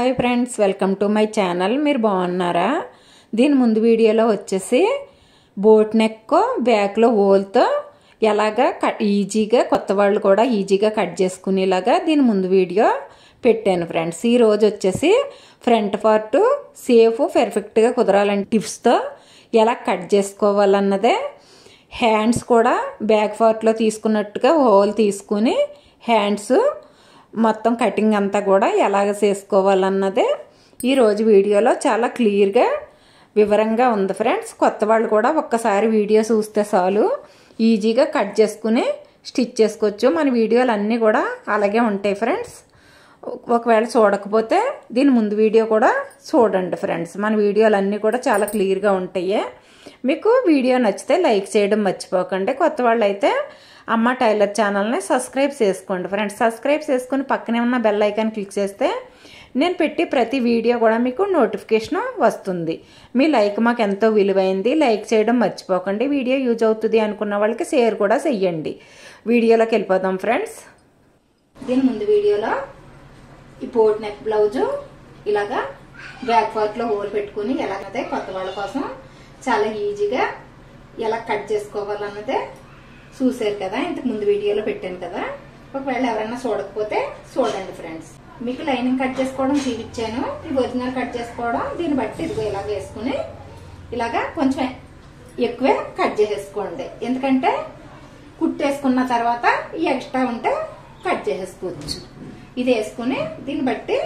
hi friends welcome to my channel మీరు బాగున్నారా దీని ముందు వీడియోలో వచ్చేసి బోట్ నెక్ బ్యాక్లో ఓల్తో ఎలాగా కట్ ఈజీగా కొత్త వాళ్ళు కూడా ఈజీగా కట్ చేసుకునేలాగా దీని ముందు వీడియో పెట్టాను ఫ్రెండ్స్ ఈ రోజు వచ్చేసి ఫ్రంట్ పార్ట్ సేఫ్ పర్ఫెక్ట్గా కుదరాలని టిప్స్తో ఎలా కట్ చేసుకోవాలన్నదే హ్యాండ్స్ కూడా బ్యాక్ పార్ట్లో తీసుకున్నట్టుగా హోల్ తీసుకుని హ్యాండ్స్ మొత్తం కటింగ్ అంతా కూడా ఎలాగ చేసుకోవాలన్నదే ఈరోజు వీడియోలో చాలా క్లియర్గా వివరంగా ఉంది ఫ్రెండ్స్ కొత్త వాళ్ళు కూడా ఒక్కసారి వీడియో చూస్తే చాలు ఈజీగా కట్ చేసుకుని స్టిచ్ చేసుకోవచ్చు మన వీడియోలు అన్నీ కూడా అలాగే ఉంటాయి ఫ్రెండ్స్ ఒకవేళ చూడకపోతే దీని ముందు వీడియో కూడా చూడండి ఫ్రెండ్స్ మన వీడియోలు అన్నీ కూడా చాలా క్లియర్గా ఉంటాయి మీకు వీడియో నచ్చితే లైక్ చేయడం మర్చిపోకండి కొత్త వాళ్ళు అయితే అమ్మ టైలర్ ఛానల్ని సబ్స్క్రైబ్ చేసుకోండి ఫ్రెండ్స్ సబ్స్క్రైబ్ చేసుకుని పక్కనే ఉన్న బెల్ ఐకాన్ క్లిక్ చేస్తే నేను పెట్టి ప్రతి వీడియో కూడా మీకు నోటిఫికేషన్ వస్తుంది మీ లైక్ మాకు ఎంతో విలువైంది లైక్ చేయడం మర్చిపోకండి వీడియో యూజ్ అవుతుంది అనుకున్న వాళ్ళకి షేర్ కూడా చెయ్యండి వీడియోలోకి వెళ్ళిపోదాం ఫ్రెండ్స్ దీని ముందు వీడియోలో ఈ పోట్ నెక్ బ్లౌజు ఇలాగా బ్యాక్ పార్ట్లో హోల్ పెట్టుకుని ఎలాగైతే కొత్త వాళ్ళ కోసం చాలా ఈజీగా ఎలా కట్ చేసుకోవాలన్నదే చూసారు కదా ఇంతకు ముందు వీడియోలో పెట్టాను కదా ఒకవేళ ఎవరైనా చూడకపోతే చూడండి ఫ్రెండ్స్ మీకు లైనింగ్ కట్ చేసుకోవడం చూపించాను ఇది ఒరిజినల్ కట్ చేసుకోవడం దీన్ని బట్టి ఇదిగో ఇలాగ వేసుకుని ఇలాగా కొంచెం ఎక్కువే కట్ చేసేసుకోండి ఎందుకంటే కుట్టేసుకున్న తర్వాత ఈ ఎక్స్ట్రా ఉంటే కట్ చేసేసుకోవచ్చు ఇది వేసుకుని దీన్ని బట్టి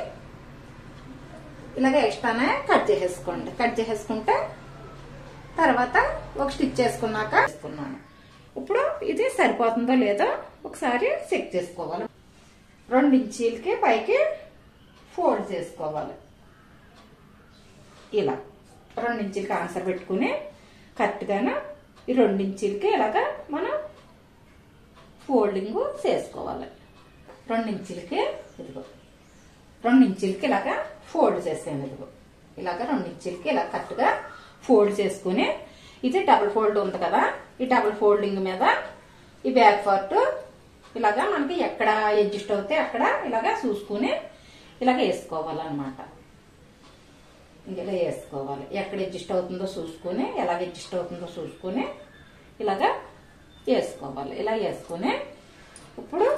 ఇలాగ ఎక్స్ట్రానే కట్ చేసేసుకోండి కట్ చేసేసుకుంటే తర్వాత ఒక స్టిచ్ చేసుకున్నాక వేసుకున్నాను ఇప్పుడు ఇది సరిపోతుందో లేదో ఒకసారి చెక్ చేసుకోవాలి రెండు ఇంచీలకి పైకి ఫోల్డ్ చేసుకోవాలి ఇలా రెండు ఇంచీలకి ఆన్సర్ పెట్టుకుని కరెక్ట్గాను ఈ రెండు ఇంచీలకి ఇలాగా మనం ఫోల్డింగ్ చేసుకోవాలి రెండు ఇంచీలకి ఇదిగో రెండు ఇంచీలకి ఇలాగా ఫోల్డ్ చేసాను ఇదిగో ఇలాగా రెండు ఇంచీలకి ఇలా కరెక్ట్గా ఫోల్డ్ చేసుకుని ఇది డబుల్ ఫోల్డ్ ఉంది కదా ఈ డబుల్ ఫోల్డింగ్ మీద ఈ బ్యాక్ పార్ట్ ఇలాగా మనకి ఎక్కడ అడ్జస్ట్ అవుతే అక్కడ ఇలాగా చూసుకుని ఇలాగ వేసుకోవాలన్నమాట ఇలా వేసుకోవాలి ఎక్కడ అడ్జస్ట్ అవుతుందో చూసుకుని ఎలాగ అడ్జస్ట్ అవుతుందో చూసుకుని ఇలాగా వేసుకోవాలి ఇలా వేసుకుని ఇప్పుడు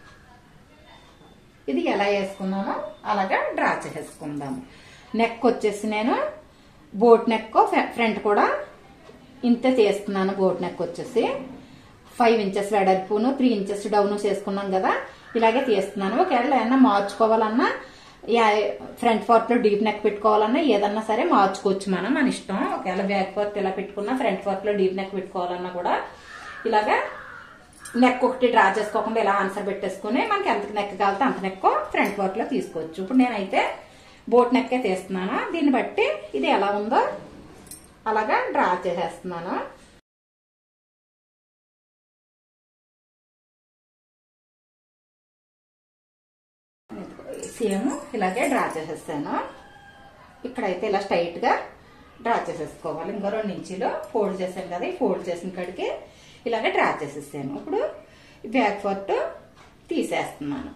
ఇది ఎలా వేసుకున్నామో అలాగా డ్రా చేసుకుందాము నెక్ వచ్చేసి నేను బోట్ నెక్ ఫ్రంట్ కూడా ఇంత చేస్తున్నాను బోట్ నెక్ వచ్చేసి ఫైవ్ ఇంచెస్ వెడల్పును త్రీ ఇంచెస్ డౌన్ చేసుకున్నాం కదా ఇలాగే తీస్తున్నాను ఒకవేళ ఏమన్నా మార్చుకోవాలన్నా ఫ్రంట్ పార్ట్ లో డీప్ నెక్ పెట్టుకోవాలన్నా ఏదన్నా సరే మార్చుకోవచ్చు మనం మన ఇష్టం ఒకవేళ బ్యాక్ పార్ట్ ఇలా పెట్టుకున్నా ఫ్రంట్ పార్ట్ లో డీప్ నెక్ పెట్టుకోవాలన్నా కూడా ఇలాగా నెక్ ఒకటి డ్రా చేసుకోకుండా ఇలా ఆన్సర్ పెట్టేసుకుని మనకి ఎంత నెక్ కావాలితే అంత నెక్ ఫ్రంట్ పార్ట్ లో తీసుకోవచ్చు ఇప్పుడు నేనైతే బోట్ నెక్కే తీస్తున్నాను దీన్ని బట్టి ఇది ఎలా ఉందో అలాగా డ్రా చేసేస్తున్నాను సేమ్ ఇలాగే డ్రా చేసేస్తాను ఇక్కడైతే ఇలా స్ట్రైట్ గా డ్రా చేసేసుకోవాలి ఇంకో రెండు ఇంచీలు ఫోల్డ్ చేసాను కదా ఈ ఫోల్డ్ చేసిన కాడికి ఇలాగే డ్రా చేసేసాను ఇప్పుడు బ్యాక్ పార్ట్ తీసేస్తున్నాను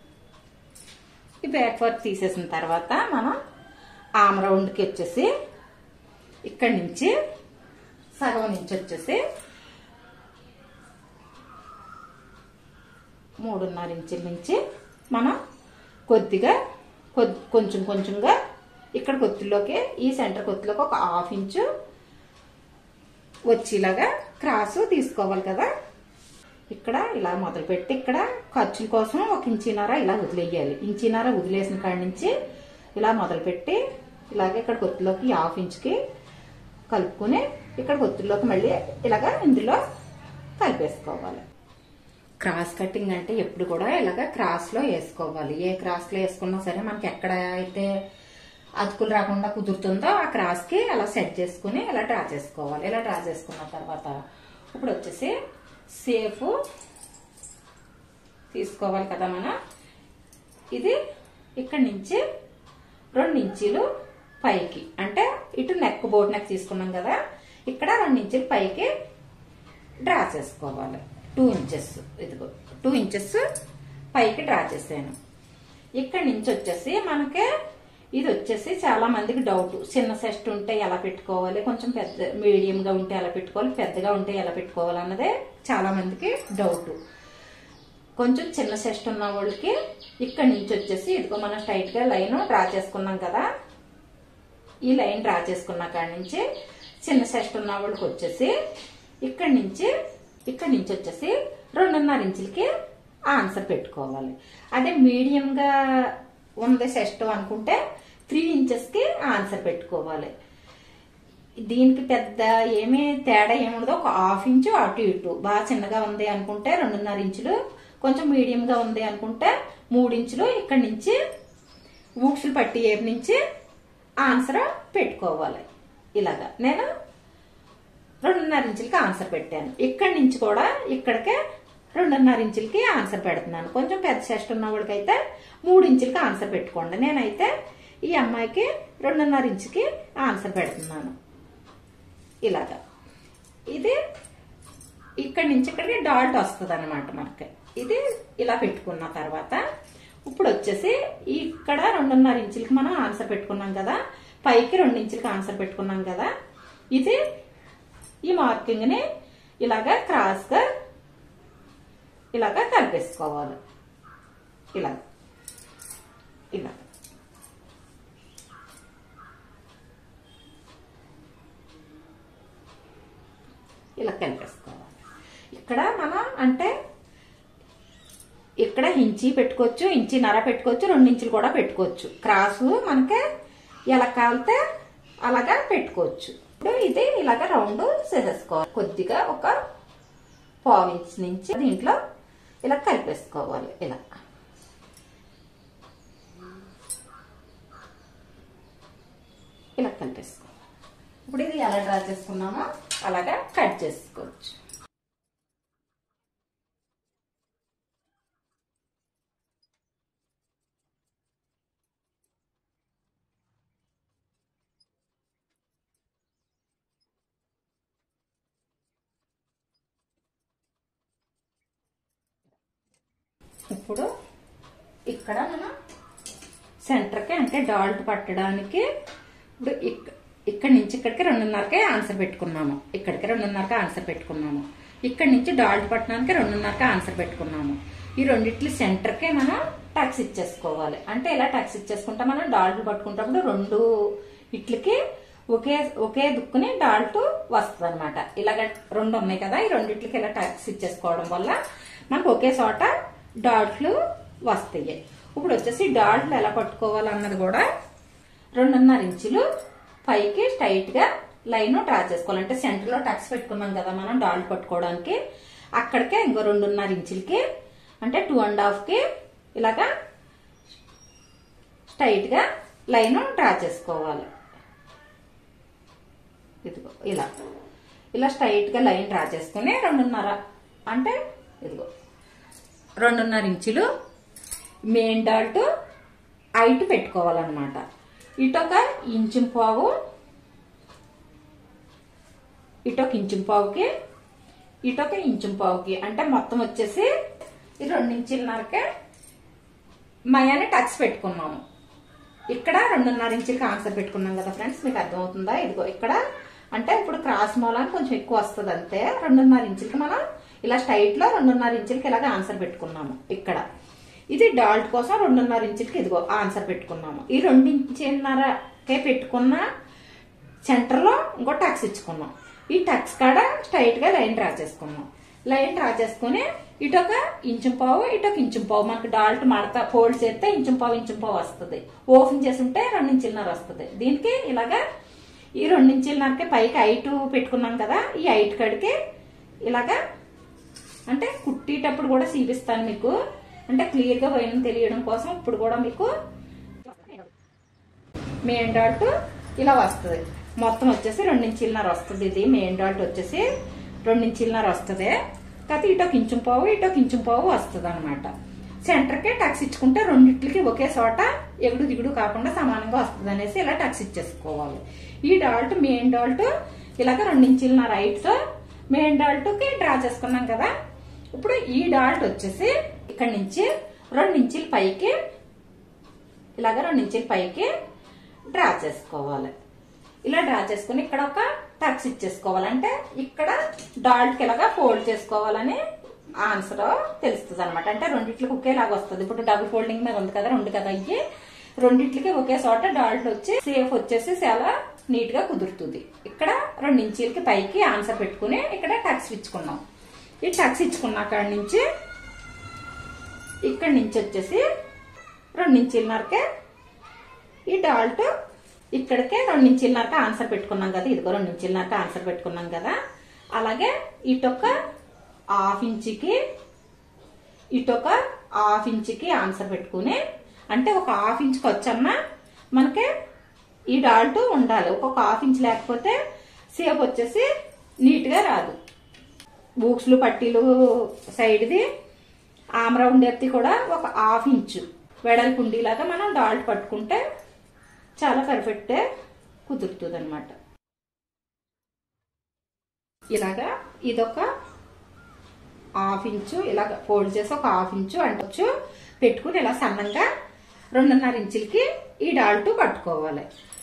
ఈ బ్యాక్ పార్ట్ తీసేసిన తర్వాత మనం ఆమ్ రౌండ్కి వచ్చేసి ఇక్కడి నుంచి సగం నుంచి వచ్చేసి మూడున్నర ఇంచుల నుంచి మనం కొద్దిగా కొంచెం కొంచెంగా ఇక్కడ కొత్తిలోకి ఈ సెంటర్ కొత్తిలోకి ఒక హాఫ్ ఇంచు వచ్చేలాగా క్రాస్ తీసుకోవాలి కదా ఇక్కడ ఇలా మొదలుపెట్టి ఇక్కడ ఖర్చుల కోసం ఒక ఇంచిన్నర ఇలా వదిలేయాలి ఇంచిన్నర వదిలేసిన కాడి నుంచి ఇలా మొదలుపెట్టి ఇలాగే ఇక్కడ కొత్తిలోకి హాఫ్ ఇంచ్కి కలుపుకొని ఇక్కడ కొత్తిలోకి మళ్ళీ ఇలాగా ఇందులో కలిపేసుకోవాలి క్రాస్ కటింగ్ అంటే ఎప్పుడు కూడా ఇలాగ క్రాస్ లో వేసుకోవాలి ఏ క్రాస్ లో వేసుకున్నా సరే మనకి ఎక్కడ అయితే అతుకులు రాకుండా కుదురుతుందో ఆ క్రాస్ కి అలా సెట్ చేసుకుని ఇలా డ్రా చేసుకోవాలి ఇలా డ్రా చేసుకున్న తర్వాత ఇప్పుడు వచ్చేసి సేఫ్ తీసుకోవాలి కదా మనం ఇది ఇక్కడ నుంచి రెండు ఇంచీలు పైకి అంటే ఇటు నెక్ బోట్ నెక్ తీసుకున్నాం కదా ఇక్కడ రెండు ఇంచులు పైకి డ్రా చేసుకోవాలి టూ ఇంచెస్ ఇదిగో టూ ఇంచెస్ పైకి డ్రా చేసాను ఇక్కడి నుంచి వచ్చేసి మనకి ఇది వచ్చేసి చాలా మందికి డౌట్ చిన్న సెస్ట్ ఉంటే ఎలా పెట్టుకోవాలి కొంచెం పెద్ద మీడియంగా ఉంటే ఎలా పెట్టుకోవాలి పెద్దగా ఉంటే ఎలా పెట్టుకోవాలి అన్నదే చాలా మందికి డౌట్ కొంచెం చిన్న సెస్ట్ ఉన్న వాళ్ళకి ఇక్కడి నుంచి వచ్చేసి ఇదిగో మనం స్ట్రైట్ గా లైన్ డ్రా చేసుకున్నాం కదా ఈ లైన్ డ్రా చేసుకున్న కాడి నుంచి చిన్న సెస్ట్ ఉన్న వాళ్ళకి వచ్చేసి ఇక్కడి నుంచి ఇక్కడి నుంచి వచ్చేసి రెండున్నర ఇంచులకి ఆన్సర్ పెట్టుకోవాలి అదే మీడియంగా ఉంది సెస్ట్ అనుకుంటే త్రీ ఇంచెస్కి ఆన్సర్ పెట్టుకోవాలి దీనికి పెద్ద ఏమీ తేడా ఏముండదు ఒక హాఫ్ ఇంచు అటు ఇటు బాగా చిన్నగా ఉంది అనుకుంటే రెండున్నర ఇంచులు కొంచెం మీడియంగా ఉంది అనుకుంటే మూడు ఇంచులు ఇక్కడి నుంచి ఊక్సులు పట్టి ఏపు నుంచి ఆన్సర్ పెట్టుకోవాలి ఇలాగా నేను రెండున్నర ఇంచులకి ఆన్సర్ పెట్టాను ఇక్కడి నుంచి కూడా ఇక్కడికే రెండున్నర ఇంచులకి ఆన్సర్ పెడుతున్నాను కొంచెం పెద్ద చెస్ట్ ఉన్న వాళ్ళకైతే మూడు ఇంచులకి ఆన్సర్ పెట్టుకోండి నేనైతే ఈ అమ్మాయికి రెండున్నర ఇంచుకి ఆన్సర్ పెడుతున్నాను ఇలాగా ఇది ఇక్కడి నుంచి ఇక్కడికి డాట్ వస్తుంది అనమాట మనకి ఇది ఇలా పెట్టుకున్న తర్వాత ఇప్పుడు వచ్చేసి ఇక్కడ రెండున్నర ఇంచులకి మనం ఆన్సర్ పెట్టుకున్నాం కదా పైకి రెండు ఇంచులకి ఆన్సర్ పెట్టుకున్నాం కదా ఇది ఈ మార్కింగ్ ని ఇలాగా క్రాస్ గా ఇలాగా కలిపేసుకోవాలి ఇలా ఇలా ఇలా కలిపేసుకోవాలి ఇక్కడ మనం అంటే ఇక్కడ ఇంచి పెట్టుకోవచ్చు ఇంచి నర పెట్టుకోవచ్చు రెండు ఇంచులు కూడా పెట్టుకోవచ్చు క్రాసు మనకి ఎలా కాలితే అలాగా పెట్టుకోవచ్చు ఇప్పుడు ఇది ఇలాగ రౌండ్ చేసేసుకోవాలి కొద్దిగా ఒక పావు ఇంచ్ నుంచి దీంట్లో ఇలా కలిపేసుకోవాలి ఇలా ఇలా కలిపేసుకోవాలి ఇప్పుడు ఇది ఎలా డ్రా చేసుకున్నామో అలాగా కట్ చేసుకోవచ్చు ఇప్పుడు ఇక్కడ మనం సెంటర్కి అంటే డాల్ట్ పట్టడానికి ఇప్పుడు ఇక్- ఇక్కడి నుంచి ఇక్కడికి రెండున్నరకే ఆన్సర్ పెట్టుకున్నాము ఇక్కడికి రెండున్నరకి ఆన్సర్ పెట్టుకున్నాము ఇక్కడి నుంచి డాల్ట్ పట్టడానికి రెండున్నరకి ఆన్సర్ పెట్టుకున్నాము ఈ రెండిట్లు సెంటర్కే మనం టక్స్ ఇచ్చేసుకోవాలి అంటే ఇలా టక్స్ ఇచ్చేసుకుంటే మనం డాల్ట్ పట్టుకుంటప్పుడు రెండు ఇట్లకి ఒకే ఒకే దుక్కుని డాల్ట్ వస్తుంది అనమాట ఇలాగ రెండు ఉన్నాయి కదా ఈ రెండిట్లకి ఇలా టక్స్ ఇచ్చేసుకోవడం వల్ల మనకు ఒకే చోట డాట్లు వస్తాయి ఇప్పుడు వచ్చేసి డాట్లు ఎలా పట్టుకోవాలన్నది కూడా రెండున్నర ఇంచులు పైకి స్ట్రైట్ గా లైన్ డ్రా చేసుకోవాలి అంటే సెంటర్ లో టక్స్ పెట్టుకున్నాం కదా మనం డాల్ట్ పట్టుకోవడానికి అక్కడికే ఇంకో రెండున్నర ఇంచులకి అంటే టూ అండ్ హాఫ్ కి ఇలాగా స్ట్రైట్ గా లైన్ డ్రా చేసుకోవాలి ఇదిగో ఇలా ఇలా స్ట్రైట్ గా లైన్ డ్రా చేసుకుని రెండున్నర అంటే ఇదిగో రెండున్నర ఇంచులు మెయిన్ డాల్ట్ హైట్ పెట్టుకోవాలన్నమాట ఇటొక ఇంచు పావు ఇటొక ఇంచు పావుకి ఇటొక ఇంచు పావుకి అంటే మొత్తం వచ్చేసి ఈ రెండు ఇంచులన్నరకే మయాన్ని టక్స్ పెట్టుకున్నాము ఇక్కడ రెండున్నర ఇంచులకి ఆన్సర్ పెట్టుకున్నాం కదా ఫ్రెండ్స్ మీకు అర్థమవుతుందా ఇదిగో ఇక్కడ అంటే ఇప్పుడు క్రాస్ మూలాన్ని కొంచెం ఎక్కువ వస్తుంది అంతే రెండున్నర ఇంచులకి మనం ఇలా స్ట్రైట్ లో రెండున్నర ఇంచులకి ఇలాగ ఆన్సర్ పెట్టుకున్నాము ఇక్కడ ఇది డాల్ట్ కోసం రెండున్నర ఇంచులకి ఇదిగో ఆన్సర్ పెట్టుకున్నాము ఈ రెండు ఇంచున్నరకే పెట్టుకున్న సెంటర్ లో ఇంకో టక్స్ ఇచ్చుకున్నాం ఈ టక్స్ కాడ స్ట్రైట్ గా లైన్ డ్రా చేసుకున్నాం లైన్ డ్రా చేసుకుని ఇటొక ఇంచు పావు ఇటొక ఇంచు పావు మనకి డాల్ట్ మడత ఫోల్డ్ చేస్తే ఇంచు పావు ఇంచు పావు వస్తుంది ఓపెన్ చేసి ఉంటే రెండు ఇంచులన్నర వస్తుంది దీనికి ఇలాగా ఈ రెండు ఇంచులన్నరకే పైకి హైట్ పెట్టుకున్నాం కదా ఈ హైట్ కాడికి ఇలాగా అంటే కుట్టేటప్పుడు కూడా చూపిస్తాను మీకు అంటే క్లియర్ గా పోయిన తెలియడం కోసం ఇప్పుడు కూడా మీకు మెయిన్ డాల్ట్ ఇలా వస్తుంది మొత్తం వచ్చేసి రెండించిన్నర వస్తుంది ఇది మెయిన్ డాల్ట్ వచ్చేసి రెండించిన్నర వస్తుంది కాకపోతే ఇటో కించుం పావు ఇటో కించుం పావు వస్తుంది అనమాట సెంటర్కే టక్స్ ఇచ్చుకుంటే రెండిట్లకి ఒకే చోట ఎగుడు దిగుడు కాకుండా సమానంగా వస్తుంది అనేసి ఇలా టక్స్ ఇచ్చేసుకోవాలి ఈ డాల్ట్ మెయిన్ డాల్ట్ ఇలాగ రెండించిన్నర రైట్తో మెయిన్ డాల్ట్కి డ్రా చేసుకున్నాం కదా ఇప్పుడు ఈ డాల్ట్ వచ్చేసి ఇక్కడ నుంచి రెండు ఇంచుల పైకి ఇలాగ రెండు ఇంచుల పైకి డ్రా చేసుకోవాలి ఇలా డ్రా చేసుకుని ఇక్కడ ఒక టక్స్ ఇచ్చేసుకోవాలంటే ఇక్కడ డాల్ట్కి ఇలాగా ఫోల్డ్ చేసుకోవాలని ఆన్సర్ తెలుస్తుంది అనమాట అంటే రెండిట్లకి ఒకేలాగా వస్తుంది ఇప్పుడు డబుల్ ఫోల్డింగ్ మీద ఉంది కదా రెండు కదా అయ్యి రెండిట్లకి ఒకే చోట డాల్ట్ వచ్చి సేఫ్ వచ్చేసి చాలా నీట్ గా కుదురుతుంది ఇక్కడ రెండు ఇంచీలకి పైకి ఆన్సర్ పెట్టుకుని ఇక్కడ టక్స్ ఇచ్చుకున్నాం ఈ టక్స్ ఇచ్చుకున్న కాడి నుంచి ఇక్కడ నుంచి వచ్చేసి రెండు ఇంచీలన్నరకే ఈ డాల్ట్ ఇక్కడికే రెండు ఇంచీలన్నరక ఆన్సర్ పెట్టుకున్నాం కదా ఇదిగో రెండు ఇంచీలన్నరక ఆన్సర్ పెట్టుకున్నాం కదా అలాగే ఇటొక హాఫ్ ఇంచుకి ఇటొక హాఫ్ ఇంచుకి ఆన్సర్ పెట్టుకుని అంటే ఒక హాఫ్ ఇంచుకి వచ్చన్నా మనకి ఈ డాల్ట్ ఉండాలి ఒక్కొక్క హాఫ్ ఇంచ్ లేకపోతే సేప్ వచ్చేసి నీట్గా రాదు బూక్స్లు పట్టీలు సైడ్ది ఆమరా ఉండేది కూడా ఒక హాఫ్ ఇంచు వెడల్పు ఉండేలాగా మనం డాల్ట్ పట్టుకుంటే చాలా పర్ఫెక్ట్ కుదురుతుంది అనమాట ఇలాగా ఇదొక హాఫ్ ఇంచు ఇలాగ ఫోల్డ్ చేసి ఒక హాఫ్ ఇంచు అంటొచ్చు పెట్టుకుని ఇలా సన్నంగా రెండున్నర ఇంచులకి ఈ డాల్ట్ పట్టుకోవాలి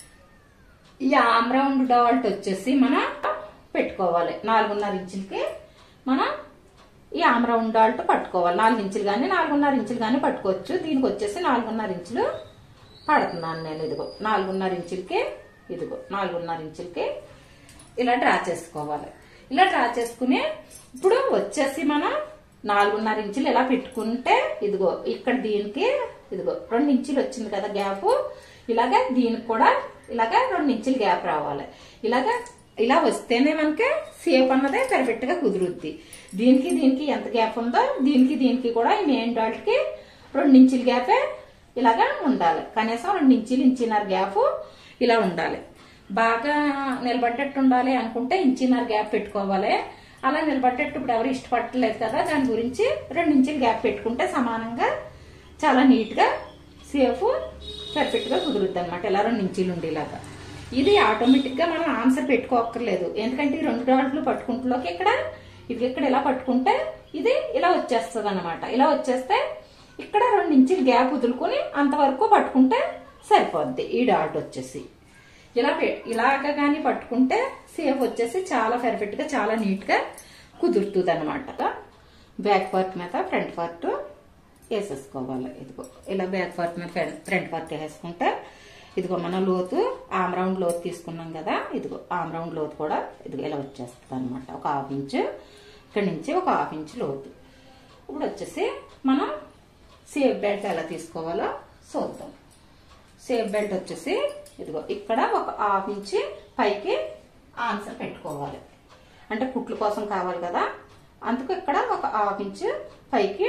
ఈ ఆమ్ రౌండ్ డాల్ట్ వచ్చేసి మనం పెట్టుకోవాలి నాలుగున్నర ఇంచులకి మనం ఈ ఆమ్ రౌండ్ డాల్ట్ పట్టుకోవాలి నాలుగు ఇంచులు కానీ నాలుగున్నర ఇంచులు కానీ పట్టుకోవచ్చు దీనికి వచ్చేసి నాలుగున్నర ఇంచులు పడుతున్నాను నేను ఇదిగో నాలుగున్నర ఇంచులకి ఇదిగో నాలుగున్నర ఇంచులకి ఇలా డ్రా చేసుకోవాలి ఇలా డ్రా చేసుకుని ఇప్పుడు వచ్చేసి మనం నాలుగున్నర ఇంచులు ఇలా పెట్టుకుంటే ఇదిగో ఇక్కడ దీనికి ఇదిగో రెండు ఇంచులు వచ్చింది కదా గ్యాప్ ఇలాగా దీనికి కూడా ఇలాగా రెండు ఇంచులు గ్యాప్ రావాలి ఇలాగా ఇలా వస్తేనే మనకి సేప్ అన్నదే పర్ఫెక్ట్ గా కుదురుద్ది దీనికి దీనికి ఎంత గ్యాప్ ఉందో దీనికి దీనికి కూడా ఈ మెయిన్ డాల్ట్ కి రెండు ఇంచుల గ్యాపే ఇలాగా ఉండాలి కనీసం రెండు ఇంచులు ఇంచున్నర గ్యాప్ ఇలా ఉండాలి బాగా నిలబడ్డట్టు ఉండాలి అనుకుంటే ఇంచున్నర గ్యాప్ పెట్టుకోవాలి అలా నిలబడ్డట్టు ఇప్పుడు ఎవరు ఇష్టపడలేదు కదా దాని గురించి రెండు ఇంచులు గ్యాప్ పెట్టుకుంటే సమానంగా చాలా నీట్ గా సేఫ్ పర్ఫెక్ట్ గా కుదురుద్ది అనమాట ఇలా రెండు ఇంచులు ఉండేలాగా ఇది ఆటోమేటిక్ గా మనం ఆన్సర్ పెట్టుకోక్కర్లేదు ఎందుకంటే ఈ రెండు డాట్లు పట్టుకుంటులోకి ఇక్కడ ఇది ఇక్కడ ఇలా పట్టుకుంటే ఇది ఇలా వచ్చేస్తుంది అనమాట ఇలా వచ్చేస్తే ఇక్కడ రెండు ఇంచులు గ్యాప్ వదులుకొని అంతవరకు పట్టుకుంటే సరిపోద్ది ఈ డాట్ వచ్చేసి ఇలా పె- ఇలాగ కానీ పట్టుకుంటే సేఫ్ వచ్చేసి చాలా పర్ఫెక్ట్ గా చాలా నీట్ గా కుదురుతుంది అనమాట బ్యాక్ పార్ట్ మీద ఫ్రంట్ పార్ట్ వేసేసుకోవాలి ఇదిగో ఇలా బ్యాక్ పార్ట్ మీద ఫ్రంట్ పార్ట్ వేసుకుంటే ఇదిగో మనం లోతు ఆమ్ రౌండ్ లోతు తీసుకున్నాం కదా ఇదిగో ఆమ్ రౌండ్ లోతు కూడా ఇదిగో ఇలా వచ్చేస్తుంది అనమాట ఒక హాఫ్ ఇంచు ఇక్కడి నుంచి ఒక హాఫ్ ఇంచ్ లోతు ఇప్పుడు వచ్చేసి మనం సేఫ్ బెల్ట్ ఎలా తీసుకోవాలో చూద్దాం సేఫ్ బెల్ట్ వచ్చేసి ఇదిగో ఇక్కడ ఒక హాఫ్ ఇంచ్ పైకి ఆన్సర్ పెట్టుకోవాలి అంటే కుట్లు కోసం కావాలి కదా అందుకు ఇక్కడ ఒక హాఫ్ ఇంచ్ పైకి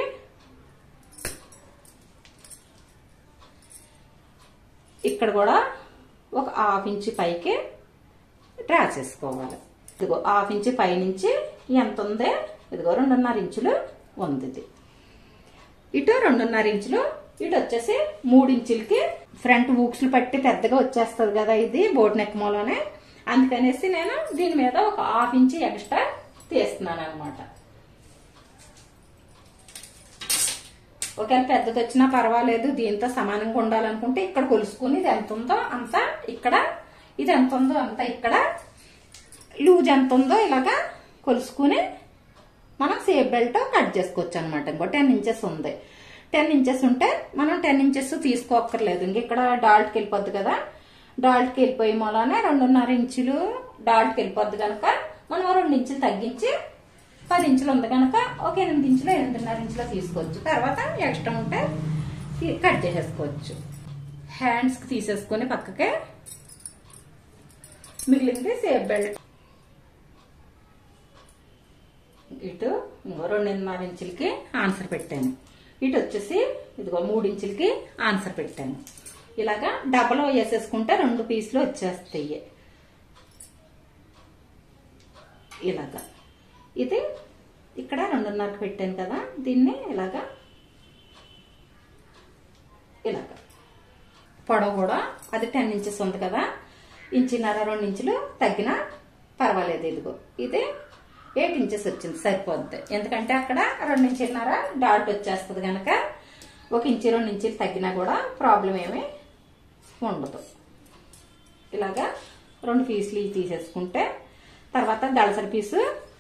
ఇక్కడ కూడా ఒక హాఫ్ ఇంచ్ పైకి డ్రా చేసుకోవాలి ఇదిగో హాఫ్ ఇంచ్ పైనుంచి ఎంత ఉందే ఇదిగో రెండున్నర ఇంచులు ఉంది ఇది ఇటు రెండున్నర ఇంచులు ఇటు వచ్చేసి మూడు ఇంచులకి ఫ్రంట్ బూక్స్లు పట్టి పెద్దగా వచ్చేస్తుంది కదా ఇది బోట్ నెక్ మూలనే అందుకనేసి నేను దీని మీద ఒక హాఫ్ ఇంచ్ ఎక్స్ట్రా తీస్తున్నాను అనమాట ఒకవేళ పెద్దది వచ్చినా పర్వాలేదు దీంతో సమానంగా ఉండాలనుకుంటే ఇక్కడ కొలుసుకుని ఇది ఎంత ఉందో అంత ఇక్కడ ఇది ఎంత ఉందో అంత ఇక్కడ లూజ్ ఎంత ఉందో ఇలాగా కొలుసుకుని మనం సేఫ్ బెల్ట్ కట్ చేసుకోవచ్చు అనమాట ఇంకో టెన్ ఇంచెస్ ఉంది టెన్ ఇంచెస్ ఉంటే మనం టెన్ ఇంచెస్ తీసుకోక్కర్లేదు ఇంక ఇక్కడ డాల్ట్కి వెళ్ళిపోద్ది కదా డాల్ట్కి వెళ్ళిపోయే మూలానే రెండున్నర ఇంచులు డాల్ట్కి వెళ్ళిపోద్ది కనుక మనం రెండు ఇంచులు తగ్గించి పది ఇంచులు ఉంది కనుక ఒక ఎనిమిది ఇంచులు ఎనిమిదిన్నర ఇంచులు తీసుకోవచ్చు తర్వాత ఎక్స్ట్రా ఉంటే తీ- కట్ చేసేసుకోవచ్చు హ్యాండ్స్కి తీసేసుకొని పక్కకే మిగిలింది సేఫ్ బెల్ట్ ఇటు ఇంకో రెండున్నర ఇంచులకి ఆన్సర్ పెట్టాను ఇటు వచ్చేసి ఇదిగో మూడు ఇంచులకి ఆన్సర్ పెట్టాను ఇలాగా డబ్బలో వేసేసుకుంటే రెండు పీసులు వచ్చేస్తాయి ఇలాగా ఇది ఇక్కడ రెండున్నరకు పెట్టాను కదా దీన్ని ఇలాగా ఇలాగా పొడవు కూడా అది టెన్ ఇంచెస్ ఉంది కదా ఇంచున్నర రెండు ఇంచులు తగ్గినా పర్వాలేదు ఇదిగో ఇది ఎయిట్ ఇంచెస్ వచ్చింది సరిపోద్ది ఎందుకంటే అక్కడ రెండు ఇంచున్నర డాట్ వచ్చేస్తుంది కనుక ఒక ఇంచు రెండు ఇంచులు తగ్గినా కూడా ప్రాబ్లం ఏమీ ఉండదు ఇలాగా రెండు పీసులు ఇవి తీసేసుకుంటే తర్వాత దళసరి పీసు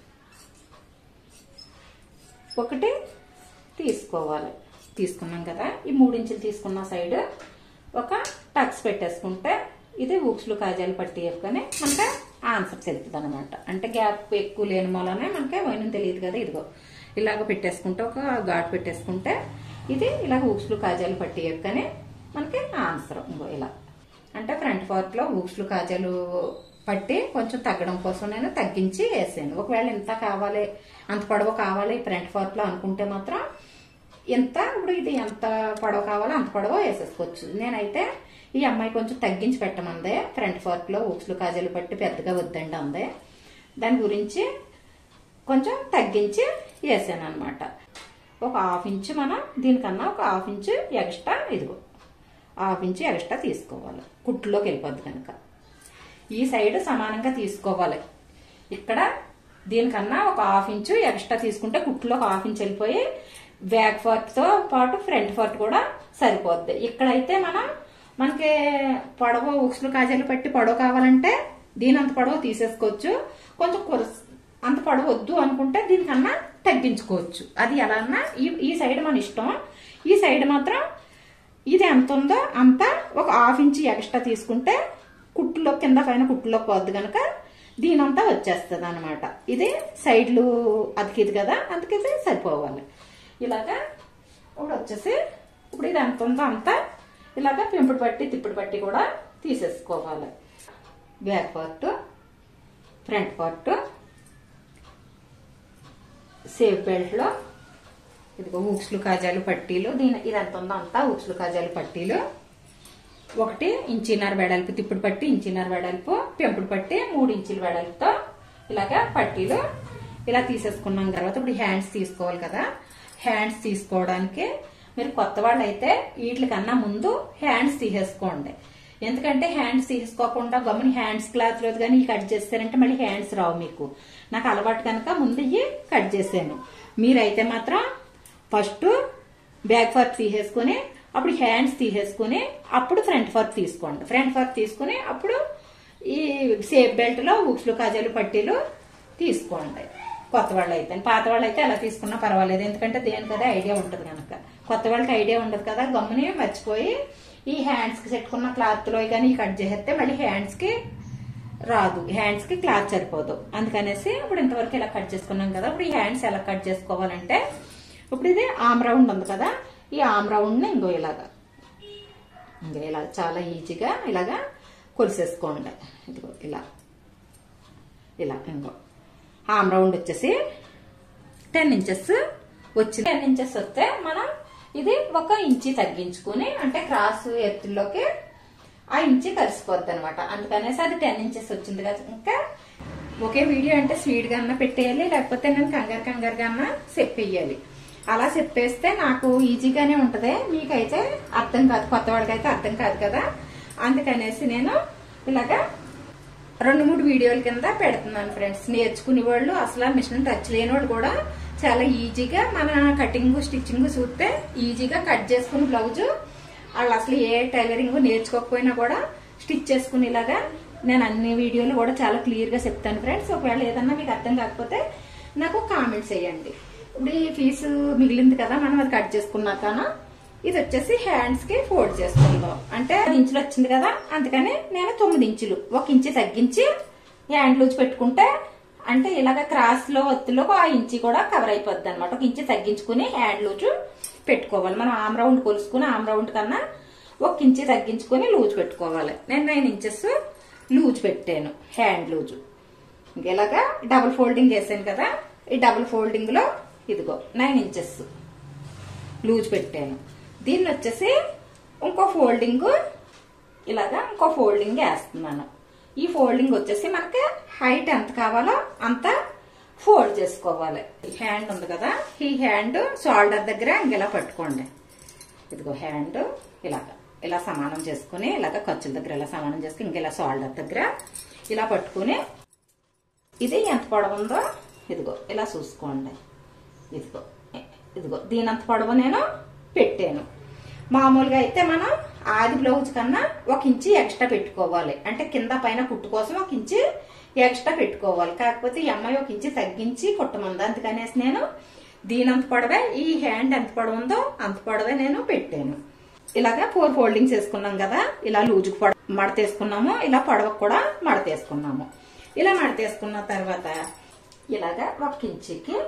ఒకటి తీసుకోవాలి తీసుకున్నాం కదా ఈ మూడించులు తీసుకున్న సైడ్ ఒక టక్స్ పెట్టేసుకుంటే ఇది ఊక్స్లు కాజాలు పట్టి వేసుకొని మనకి ఆన్సర్ తెలుస్తుంది అనమాట అంటే గ్యాప్ ఎక్కువ లేని మూలనే మనకి వైనం తెలియదు కదా ఇదిగో ఇలాగ పెట్టేసుకుంటే ఒక ఘాట్ పెట్టేసుకుంటే ఇది ఇలాగ ఊక్స్లు కాజాలు పట్టి వేసుకొని మనకి ఆన్సర్ ఇంకో ఇలా అంటే ఫ్రంట్ పార్ట్ లో ఊక్స్లు కాజాలు పట్టి కొంచెం తగ్గడం కోసం నేను తగ్గించి వేసాను ఒకవేళ ఎంత కావాలి అంత పొడవు కావాలి ఫ్రంట్ పార్ట్ లో అనుకుంటే మాత్రం ఎంత ఇప్పుడు ఇది ఎంత పొడవు కావాలో అంత పొడవు వేసేసుకోవచ్చు నేనైతే ఈ అమ్మాయి కొంచెం తగ్గించి పెట్టమందే ఫ్రంట్ పార్ట్ లో ఊక్స్లు కాజాలు పట్టి పెద్దగా వద్దండి అందే దాని గురించి కొంచెం తగ్గించి వేసాను అనమాట ఒక హాఫ్ ఇంచ్ మనం దీనికన్నా ఒక హాఫ్ ఇంచ్ ఎక్స్ట్రా ఇదిగో హాఫ్ ఇంచ్ ఎక్స్ట్రా తీసుకోవాలి కుట్టులోకి వెళ్ళిపోద్ది కనుక ఈ సైడ్ సమానంగా తీసుకోవాలి ఇక్కడ దీనికన్నా ఒక హాఫ్ ఇంచు ఎక్స్ట్రా తీసుకుంటే కుట్టులో ఒక హాఫ్ ఇంచ్ వెళ్ళిపోయి బ్యాక్ ఫార్ట్ తో పాటు ఫ్రంట్ ఫార్ట్ కూడా సరిపోద్ది ఇక్కడైతే మనం మనకి పొడవు ఉక్సులు కాజాలు పట్టి పొడవు కావాలంటే దీని అంత పొడవు తీసేసుకోవచ్చు కొంచెం కొరస్ అంత పొడవు వద్దు అనుకుంటే దీనికన్నా తగ్గించుకోవచ్చు అది ఎలా అన్నా ఈ ఈ సైడ్ మన ఇష్టం ఈ సైడ్ మాత్రం ఇది ఎంత ఉందో అంత ఒక హాఫ్ ఇంచ్ ఎక్స్ట్రా తీసుకుంటే కుట్టులో కింద పైన కుట్టులోకి పోద్ది కనుక దీనంతా వచ్చేస్తుంది అనమాట ఇది సైడ్లు అతికిది కదా అందుకే ఇది సరిపోవాలి ఇలాగా ఇప్పుడు వచ్చేసి ఇప్పుడు ఇది ఎంత ఉందో అంతా ఇలాగా పెంపుడు పట్టి తిప్పుడు పట్టి కూడా తీసేసుకోవాలి back part front part safe బెల్ట్లో ఇదిగో ఊక్స్లు కాజాలు పట్టీలు దీని ఇది ఎంత ఉందో అంతా ఊక్స్లు కాజాలు పట్టీలు ఒకటి ఇంచిన్నర వెడల్పు తిప్పుడు పట్టి ఇంచిన్నర వెడల్పు పెంపుడు పట్టి మూడు ఇంచుల వెడల్పుతో ఇలాగా పట్టీలు ఇలా తీసేసుకున్నాం తర్వాత ఇప్పుడు హ్యాండ్స్ తీసుకోవాలి కదా హ్యాండ్స్ తీసుకోవడానికి మీరు కొత్త వాళ్ళు అయితే వీటికన్నా ముందు హ్యాండ్స్ తీసేసుకోండి ఎందుకంటే హ్యాండ్స్ తీసుకోకుండా గమని హ్యాండ్స్ క్లాత్ లేదు కానీ ఇవి కట్ చేస్తారంటే మళ్ళీ హ్యాండ్స్ రావు మీకు నాకు అలవాటు కనుక ముందు ఇవి కట్ చేశాను మీరైతే మాత్రం ఫస్ట్ బ్యాక్ ఫార్క్ తీసేసుకుని అప్పుడు హ్యాండ్స్ తీసేసుకుని అప్పుడు ఫ్రంట్ ఫార్క్ తీసుకోండి ఫ్రంట్ ఫార్క్ తీసుకుని అప్పుడు ఈ సేఫ్ బెల్ట్ లో హుక్స్లు కాజాలు పట్టీలు తీసుకోండి కొత్త వాళ్ళు అయితే పాత వాళ్ళు అయితే అలా తీసుకున్నా పర్వాలేదు ఎందుకంటే దేనికి అదే ఐడియా ఉంటుంది కనుక కొత్త వాళ్ళకి ఐడియా ఉండదు కదా గమ్ముని మర్చిపోయి ఈ హ్యాండ్స్ కి పెట్టుకున్న క్లాత్ లో కానీ కట్ చేసేస్తే మళ్ళీ హ్యాండ్స్ కి రాదు హ్యాండ్స్ కి క్లాత్ సరిపోదు అందుకనేసి ఇప్పుడు ఇంతవరకు ఇలా కట్ చేసుకున్నాం కదా ఇప్పుడు ఈ హ్యాండ్స్ ఎలా కట్ చేసుకోవాలంటే ఇప్పుడు ఇది ఆమ్ రౌండ్ ఉంది కదా ఈ ఆమ్ రౌండ్ ని ఇంకో ఇలాగా ఇంకా ఇలా చాలా ఈజీగా ఇలాగా కొలిసేసుకోండి ఇదిగో ఇలా ఇలా ఇంకో ఆమ్ రౌండ్ వచ్చేసి టెన్ ఇంచెస్ వచ్చి టెన్ ఇంచెస్ వస్తే మనం ఇది ఒక ఇంచి తగ్గించుకుని అంటే క్రాస్ ఎత్తుల్లోకి ఆ ఇంచి కలిసిపోద్ది అనమాట అందుకనేసి అది టెన్ ఇంచెస్ వచ్చింది కదా ఇంకా ఒకే వీడియో అంటే స్వీట్ గా అన్నా పెట్టేయాలి లేకపోతే నేను కంగారు కంగారుగా అన్నా చెప్పేయాలి అలా చెప్పేస్తే నాకు ఈజీగానే ఉంటది మీకైతే అర్థం కాదు కొత్త వాళ్ళకైతే అర్థం కాదు కదా అందుకనేసి నేను ఇలాగా రెండు మూడు వీడియోల కింద పెడుతున్నాను ఫ్రెండ్స్ నేర్చుకునే వాళ్ళు అసలు మిషన్ టచ్ లేని వాళ్ళు కూడా చాలా ఈజీగా మన కటింగ్ స్టిచ్చింగ్ చూస్తే ఈజీగా కట్ చేసుకుని బ్లౌజ్ వాళ్ళు అసలు ఏ టైలరింగ్ నేర్చుకోకపోయినా కూడా స్టిచ్ చేసుకునేలాగా నేను అన్ని వీడియోలు కూడా చాలా క్లియర్ గా చెప్తాను ఫ్రెండ్స్ ఒకవేళ ఏదన్నా మీకు అర్థం కాకపోతే నాకు కామెంట్స్ చేయండి ఇప్పుడు ఈ పీసు మిగిలింది కదా మనం అది కట్ చేసుకున్నాకన ఇది వచ్చేసి హ్యాండ్స్ కి ఫోల్డ్ చేసుకుందాం అంటే పది ఇంచులు వచ్చింది కదా అందుకని నేను తొమ్మిది ఇంచులు ఒక ఇంచు తగ్గించి హ్యాండ్ లూజ్ పెట్టుకుంటే అంటే ఇలాగ క్రాస్ లో ఒత్తులో ఆ ఇంచి కూడా కవర్ అయిపోద్ది అనమాట ఒక ఇంచి తగ్గించుకుని హ్యాండ్ లూజ్ పెట్టుకోవాలి మనం ఆమ్ రౌండ్ కొలుసుకుని ఆమ్ రౌండ్ కన్నా ఒక ఇంచి తగ్గించుకుని లూజ్ పెట్టుకోవాలి నేను నైన్ ఇంచెస్ లూజ్ పెట్టాను హ్యాండ్ లూజ్ ఇలాగా డబుల్ ఫోల్డింగ్ వేసాను కదా ఈ డబుల్ ఫోల్డింగ్ లో ఇదిగో నైన్ ఇంచెస్ లూజ్ పెట్టాను దీన్ని వచ్చేసి ఇంకో ఫోల్డింగ్ ఇలాగా ఇంకో ఫోల్డింగ్ వేస్తున్నాను ఈ ఫోల్డింగ్ వచ్చేసి మనకి హైట్ ఎంత కావాలో అంత ఫోల్డ్ చేసుకోవాలి ఈ హ్యాండ్ ఉంది కదా ఈ హ్యాండ్ షోల్డర్ దగ్గర ఇంకెలా పట్టుకోండి ఇదిగో హ్యాండ్ ఇలాగా ఇలా సమానం చేసుకుని ఇలాగ ఖర్చుల దగ్గర ఇలా సమానం చేసుకుని ఇంకెలా షోల్డర్ దగ్గర ఇలా పట్టుకుని ఇది ఎంత పొడవు ఉందో ఇదిగో ఇలా చూసుకోండి ఇదిగో ఇదిగో దీనంత పొడవు నేను పెట్టాను మామూలుగా అయితే మనం ఆది బ్లౌజ్ కన్నా ఒక ఇంచి ఎక్స్ట్రా పెట్టుకోవాలి అంటే కింద పైన కుట్టు కోసం ఒక ఇంచి ఎక్స్ట్రా పెట్టుకోవాలి కాకపోతే ఈ అమ్మాయి ఒక ఇంచి తగ్గించి కుట్టమంది అందుకనేసి నేను దీని అంత పొడవే ఈ హ్యాండ్ ఎంత పొడవు ఉందో అంత పొడవే నేను పెట్టాను ఇలాగా ఫోర్ ఫోల్డింగ్స్ వేసుకున్నాం కదా ఇలా లూజుకు పొడ మడతేసుకున్నాము ఇలా పొడవకు కూడా మడతేసుకున్నాము ఇలా మడతేసుకున్న తర్వాత ఇలాగా ఒక ఇంచికి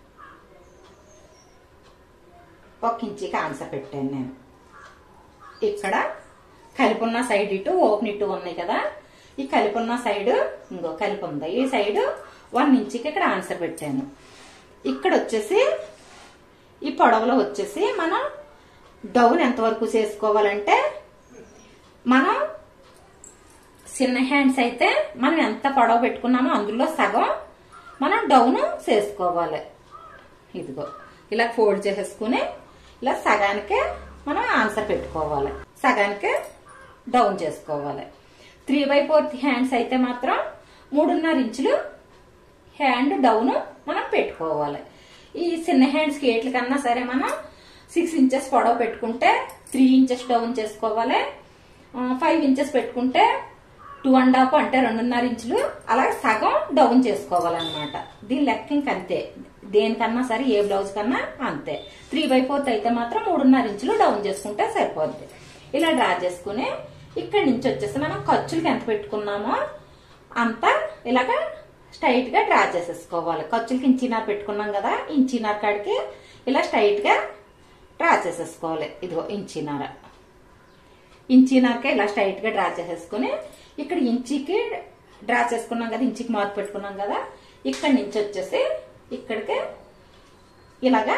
ఒక ఇంచికి ఆన్సర్ పెట్టాను నేను ఇక్కడ కలిపున్న సైడ్ ఇటు ఓపెన్ ఇటు ఉన్నాయి కదా ఈ కలిపున్న సైడ్ ఇంకో కలిపి ఉంది ఈ సైడ్ వన్ ఇంచుకి ఇక్కడ ఆన్సర్ పెట్టాను ఇక్కడ వచ్చేసి ఈ పొడవులో వచ్చేసి మనం డౌన్ ఎంతవరకు చేసుకోవాలంటే మనం చిన్న హ్యాండ్స్ అయితే మనం ఎంత పొడవు పెట్టుకున్నామో అందులో సగం మనం డౌన్ చేసుకోవాలి ఇదిగో ఇలా ఫోల్డ్ చేసేసుకుని ఇలా సగానికే మనం ఆన్సర్ పెట్టుకోవాలి సగానికి డౌన్ చేసుకోవాలి త్రీ బై ఫోర్త్ హ్యాండ్స్ అయితే మాత్రం మూడున్నర ఇంచులు హ్యాండ్ డౌన్ మనం పెట్టుకోవాలి ఈ చిన్న హ్యాండ్స్కి ఏట్ల కన్నా సరే మనం సిక్స్ ఇంచెస్ పొడవు పెట్టుకుంటే త్రీ ఇంచెస్ డౌన్ చేసుకోవాలి ఫైవ్ ఇంచెస్ పెట్టుకుంటే టూ అండ్ హాఫ్ అంటే రెండున్నర ఇంచులు అలాగే సగం డౌన్ చేసుకోవాలన్నమాట దీని లెక్క ఇంక అంతే దేనికన్నా సరే ఏ బ్లౌజ్ కన్నా అంతే త్రీ బై ఫోర్త్ అయితే మాత్రం మూడున్నర ఇంచులు డౌన్ చేసుకుంటే సరిపోద్ది ఇలా డ్రా చేసుకుని ఇక్కడి నుంచి వచ్చేసి మనం ఖర్చులకి ఎంత పెట్టుకున్నామో అంత ఇలాగ స్ట్రైట్ గా డ్రా చేసేసుకోవాలి ఖర్చులకి ఇంచినార్ పెట్టుకున్నాం కదా ఇంచినార్ కాడికి ఇలా స్ట్రైట్ గా డ్రా చేసేసుకోవాలి ఇదిగో ఇంచినార ఇంచినారకే ఇలా స్ట్రైట్ గా డ్రా చేసేసుకుని ఇక్కడ ఇంచికి డ్రా చేసుకున్నాం కదా ఇంచికి మార్పు పెట్టుకున్నాం కదా ఇక్కడి నుంచి వచ్చేసి ఇక్కడికి ఇలాగా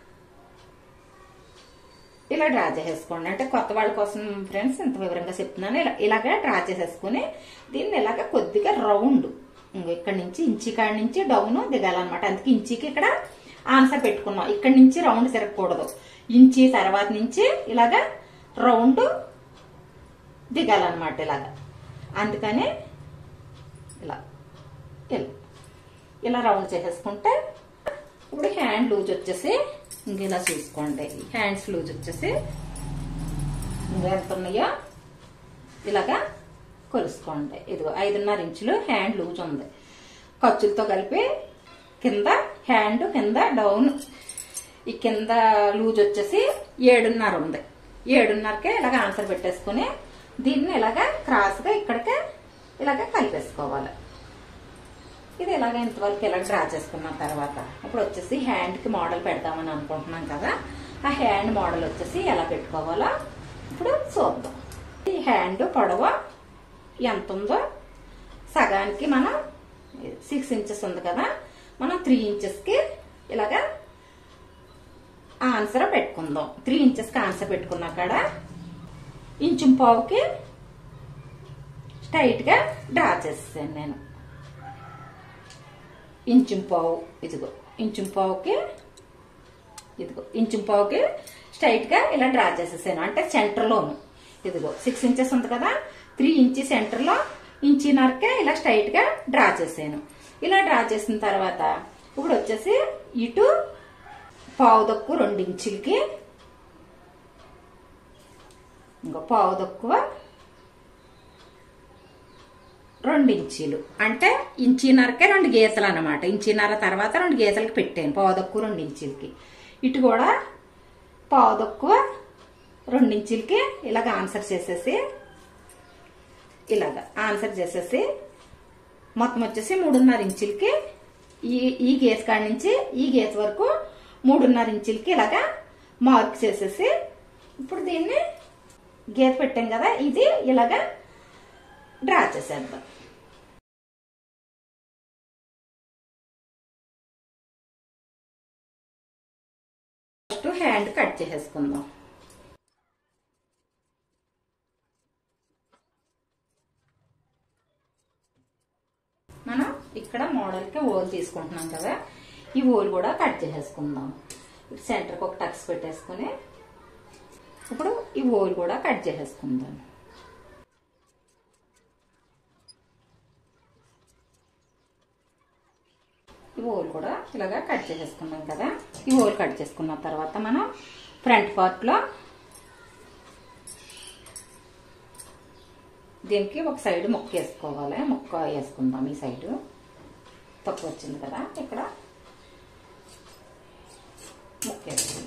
ఇలా డ్రా చేసేసుకోండి అంటే కొత్త వాళ్ళ కోసం ఫ్రెండ్స్ ఇంత వివరంగా చెప్తున్నాను ఇలా ఇలాగా డ్రా చేసేసుకుని దీన్ని ఇలాగ కొద్దిగా రౌండ్ ఇంకో ఇక్కడ నుంచి ఇంచి కాడి నుంచి డౌన్ దిగాలన్నమాట అందుకే ఇంచికి ఇక్కడ ఆన్సర్ పెట్టుకున్నాం ఇక్కడ నుంచి రౌండ్ తిరగకూడదు ఇంచి తర్వాత నుంచి ఇలాగా రౌండ్ దిగాలన్నమాట ఇలాగా అందుకని ఇలా ఇలా ఇలా రౌండ్ చేసేసుకుంటే ఇప్పుడు హ్యాండ్ లూజ్ వచ్చేసి ఇంక ఇలా చూసుకోండి హ్యాండ్స్ లూజ్ వచ్చేసి ఇంకా ఎంత ఉన్నాయో ఇలాగా కొలుసుకోండి ఇదిగో ఐదున్నర ఇంచులు హ్యాండ్ లూజ్ ఉంది ఖర్చులతో కలిపి కింద హ్యాండ్ కింద డౌన్ ఈ కింద లూజ్ వచ్చేసి ఏడున్నర ఉంది ఏడున్నరకే ఇలాగ ఆన్సర్ పెట్టేసుకుని దీన్ని ఇలాగా క్రాస్గా ఇక్కడికే ఇలాగ కలిపేసుకోవాలి ఇది ఇలాగ ఇంతవరకు ఇలా డ్రా చేసుకున్న తర్వాత ఇప్పుడు వచ్చేసి హ్యాండ్ కి మోడల్ పెడదామని అనుకుంటున్నాం కదా ఆ హ్యాండ్ మోడల్ వచ్చేసి ఎలా పెట్టుకోవాలో ఇప్పుడు చూద్దాం ఈ హ్యాండ్ పొడవ ఎంత ఉందో సగానికి మనం సిక్స్ ఇంచెస్ ఉంది కదా మనం త్రీ ఇంచెస్ కి ఇలాగా ఆన్సర్ పెట్టుకుందాం త్రీ ఇంచెస్ కి ఆన్సర్ పెట్టుకున్నా కాడ ఇంచు పావుకి స్ట్రైట్ గా డ్రా చేసేసాను నేను ఇంచు పావు ఇదిగో ఇంచు పావుకి ఇదిగో ఇంచు పావుకి స్ట్రైట్ గా ఇలా డ్రా చేసేసాను అంటే సెంటర్ లోను ఇదిగో సిక్స్ ఇంచెస్ ఉంది కదా త్రీ ఇంచి సెంటర్ లో ఇంచిన్నరకే ఇలా స్ట్రైట్ గా డ్రా చేసాను ఇలా డ్రా చేసిన తర్వాత ఇప్పుడు వచ్చేసి ఇటు పావు దక్కు రెండు ఇంచులకి ఇంకో పావు తక్కువ రెండు ఇంచీలు అంటే ఇంచిన్నరకే రెండు గీతలు అనమాట ఇంచిన్నర తర్వాత రెండు గీతలకి పెట్టాను పావు తక్కువ రెండు ఇంచులకి ఇటు కూడా పావు తక్కువ రెండు ఇంచులకి ఇలాగ ఆన్సర్ చేసేసి ఇలాగ ఆన్సర్ చేసేసి మొత్తం వచ్చేసి మూడున్నర ఇంచులకి ఈ ఈ గీత కాడి నుంచి ఈ గీత వరకు మూడున్నర ఇంచులకి ఇలాగా మార్క్ చేసేసి ఇప్పుడు దీన్ని గీత పెట్టాం కదా ఇది ఇలాగా డ్రా చేసేద్దాం ఫస్ట్ హ్యాండ్ కట్ చేసేసుకుందాం మనం ఇక్కడ మోడల్కి ఓల్ తీసుకుంటున్నాం కదా ఈ ఓల్ కూడా కట్ చేసేసుకుందాం సెంటర్కి ఒక టక్స్ పెట్టేసుకుని ఇప్పుడు ఈ ఓల్ కూడా కట్ చేసేసుకుందాం ఈ ఓల్ కూడా ఇలాగా కట్ చేసేసుకున్నాం కదా ఈ ఓల్ కట్ చేసుకున్న తర్వాత మనం ఫ్రంట్ పార్ట్లో దీనికి ఒక సైడ్ ముక్క వేసుకోవాలి ముక్క వేసుకుందాం ఈ సైడు తక్కువ వచ్చింది కదా ఇక్కడ ముక్క వేసుకుందాం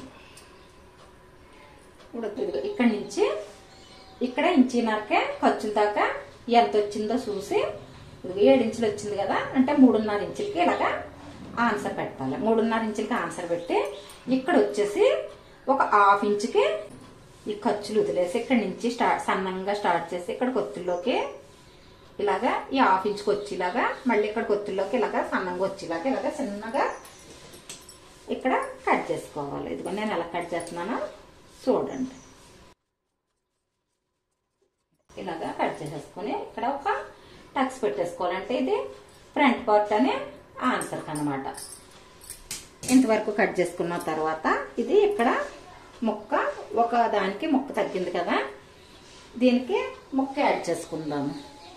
ఇప్పుడు ఇక్కడి నుంచి ఇక్కడ ఇంచినరకే ఖర్చుల దాకా ఎంత వచ్చిందో చూసి ఏడు ఇంచులు వచ్చింది కదా అంటే మూడున్నర ఇంచులకి ఇలాగా ఆన్సర్ పెట్టాలి మూడున్నర ఇంచులకి ఆన్సర్ పెట్టి ఇక్కడ వచ్చేసి ఒక హాఫ్ ఇంచుకి ఈ ఖర్చులు వదిలేసి ఇక్కడ నుంచి స్టార్ట్ సన్నంగా స్టార్ట్ చేసి ఇక్కడ కొత్తుల్లోకి ఇలాగా ఈ హాఫ్ ఇంచుకి వచ్చేలాగా మళ్ళీ ఇక్కడ కొత్తుల్లోకి ఇలాగా సన్నంగా వచ్చేలాగా ఇలాగా చిన్నగా ఇక్కడ కట్ చేసుకోవాలి ఇదిగో నేను ఎలా కట్ చేస్తున్నానో చూడండి ఇలాగా కట్ చేసేసుకుని ఇక్కడ ఒక టక్స్ పెట్టేసుకోవాలంటే ఇది ఫ్రంట్ పార్ట్ అనే ఆన్సర్ అనమాట ఇంతవరకు కట్ చేసుకున్న తర్వాత ఇది ఇక్కడ ముక్క ఒక దానికి ముక్క తగ్గింది కదా దీనికి ముక్క యాడ్ చేసుకుందాము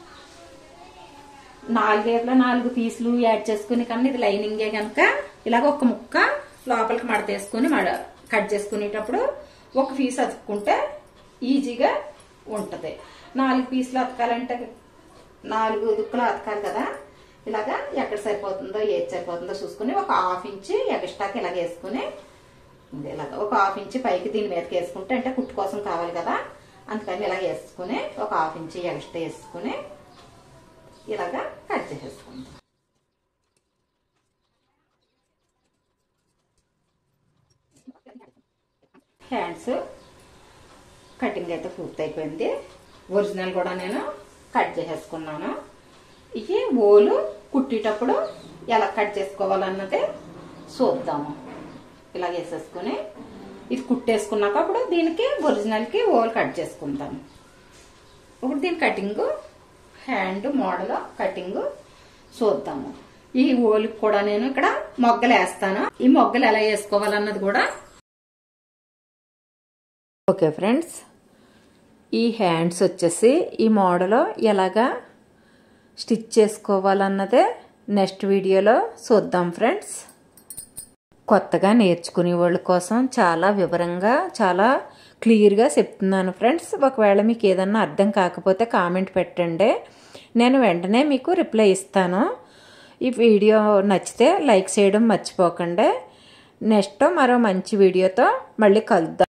నాలుగేపులో నాలుగు పీసులు యాడ్ చేసుకుని కన్నా ఇది లైనింగే కనుక ఇలాగ ఒక ముక్క లోపలికి మడతేసుకుని మడ కట్ చేసుకునేటప్పుడు ఒక పీస్ అతుక్కుంటే ఈజీగా ఉంటుంది నాలుగు పీసులు అతకాలంటే నాలుగు దుక్కులు అతకాలి కదా ఇలాగా ఎక్కడ సరిపోతుందో ఏది సరిపోతుందో చూసుకుని ఒక హాఫ్ ఇంచ్ ఎక్స్ట్రాకి ఇలాగ వేసుకుని ఇలాగ ఒక హాఫ్ ఇంచ్ పైకి దీని మీదకి వేసుకుంటే అంటే కుట్టు కోసం కావాలి కదా అందుకని ఇలా వేసుకుని ఒక హాఫ్ ఇంచ్ ఎక్స్ట్రా వేసుకుని ఇలాగా కట్ చేసేసుకుందాం హ్యాండ్స్ కటింగ్ అయితే పూర్తయిపోయింది ఒరిజినల్ కూడా నేను కట్ చేసేసుకున్నాను ఇది ఓలు కుట్టేటప్పుడు ఎలా కట్ చేసుకోవాలన్నది చూద్దాము ఇలా వేసేసుకుని ఇది కుట్టేసుకున్నాక అప్పుడు దీనికి ఒరిజినల్కి ఓలు కట్ చేసుకుందాము ఇప్పుడు దీని కటింగ్ హ్యాండ్ మోడల్ కటింగ్ చూద్దాము ఈ ఓలికి కూడా నేను ఇక్కడ మొగ్గలు వేస్తాను ఈ మొగ్గలు ఎలా వేసుకోవాలన్నది కూడా ఓకే ఫ్రెండ్స్ ఈ హ్యాండ్స్ వచ్చేసి ఈ మోడల్ ఎలాగా స్టిచ్ చేసుకోవాలన్నదే నెక్స్ట్ వీడియోలో చూద్దాం ఫ్రెండ్స్ కొత్తగా నేర్చుకునే వాళ్ళ కోసం చాలా వివరంగా చాలా క్లియర్గా చెప్తున్నాను ఫ్రెండ్స్ ఒకవేళ మీకు ఏదన్నా అర్థం కాకపోతే కామెంట్ పెట్టండి నేను వెంటనే మీకు రిప్లై ఇస్తాను ఈ వీడియో నచ్చితే లైక్ చేయడం మర్చిపోకండి నెక్స్ట్ మరో మంచి వీడియోతో మళ్ళీ కలుద్దాం